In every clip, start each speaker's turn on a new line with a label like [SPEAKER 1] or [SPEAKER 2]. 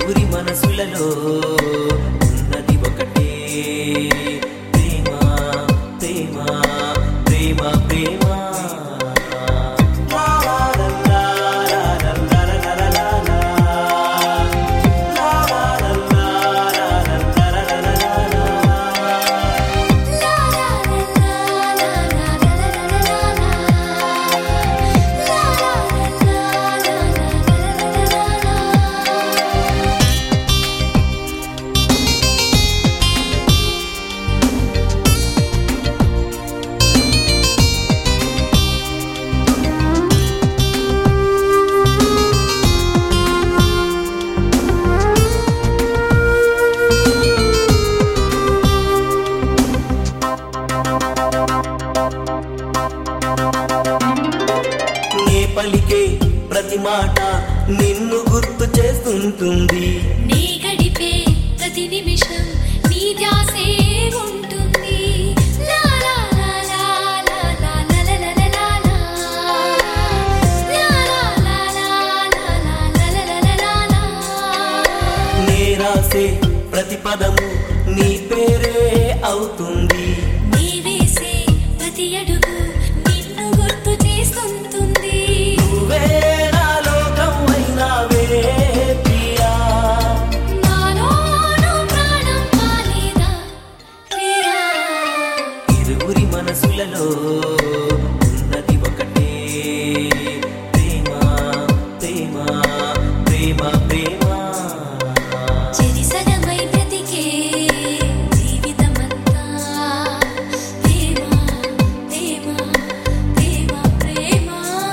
[SPEAKER 1] ఇరువురి మనసులలో ఉన్నది ఒకటే ప్రేమ ప్రేమ ప్రేమ ప్రేమ లా లా లా లా లా లా లా లా లా లా. లా లా లా లా లా లా లా లా లా లా. నే పలికే ప్రతి మాట నిన్ను గుర్తు చేస్తుంటుంది
[SPEAKER 2] నీ గడిపే ప్రతి నిమిషం నీ ధ్యాసే ఉంటుంది లా లా లా లా లా లా లా లా లా లా లా. లా లా లా లా లా లా లా లా లా లా లా.
[SPEAKER 1] నే రాసే ప్రతి పదము నీ పేరే అవుతుంది
[SPEAKER 2] నీ వేసే ప్రతి అడుగు నిన్ను గుర్తు చేస్తుంటుంది
[SPEAKER 1] నువ్వే నా లోకం అయినావే ప్రియా
[SPEAKER 2] నాలోను ప్రాణం కాలేదా ప్రియా
[SPEAKER 1] ఇరువురి మనసులలో ఉన్నది ఒకటే ప్రేమ ప్రేమ ప్రేమ ప్రేమ
[SPEAKER 2] చెరిసగమై బ్రతికే జీవితమంతా ప్రేమ ప్రేమ ప్రేమ ప్రేమ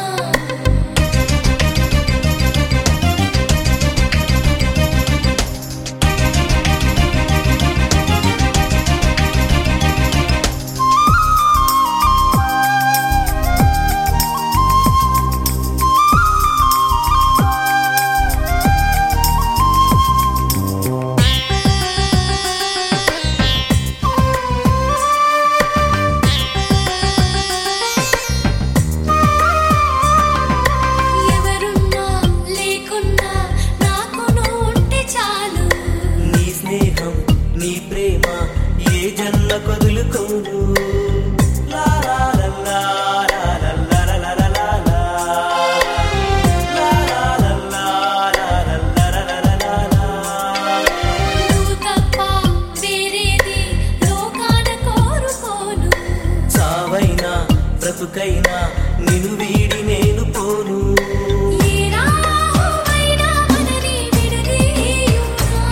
[SPEAKER 2] ఎవరున్నా లేకున్నా నాకు నువ్వుంటే చాలు
[SPEAKER 1] నీ స్నేహం నీ ప్రేమ ఏ జన్మ కొదులుకోను లా లా లా లా లా లా లా లా లా లా లా. లా లా లా లా లా లా లా లా లా లా లా.
[SPEAKER 2] నువ్వు తప్ప వేరేది లోకాన కోరుకోను
[SPEAKER 1] చావైనా బ్రతుకైనా నిన్ను వీడి నేను పోను
[SPEAKER 2] ఏ రాహువైనా మనని విడదీయునా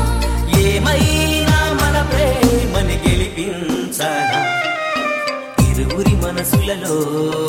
[SPEAKER 1] ఏమైనా మన ప్రేమని గెలిపించనా ఇరువురి మనసులలో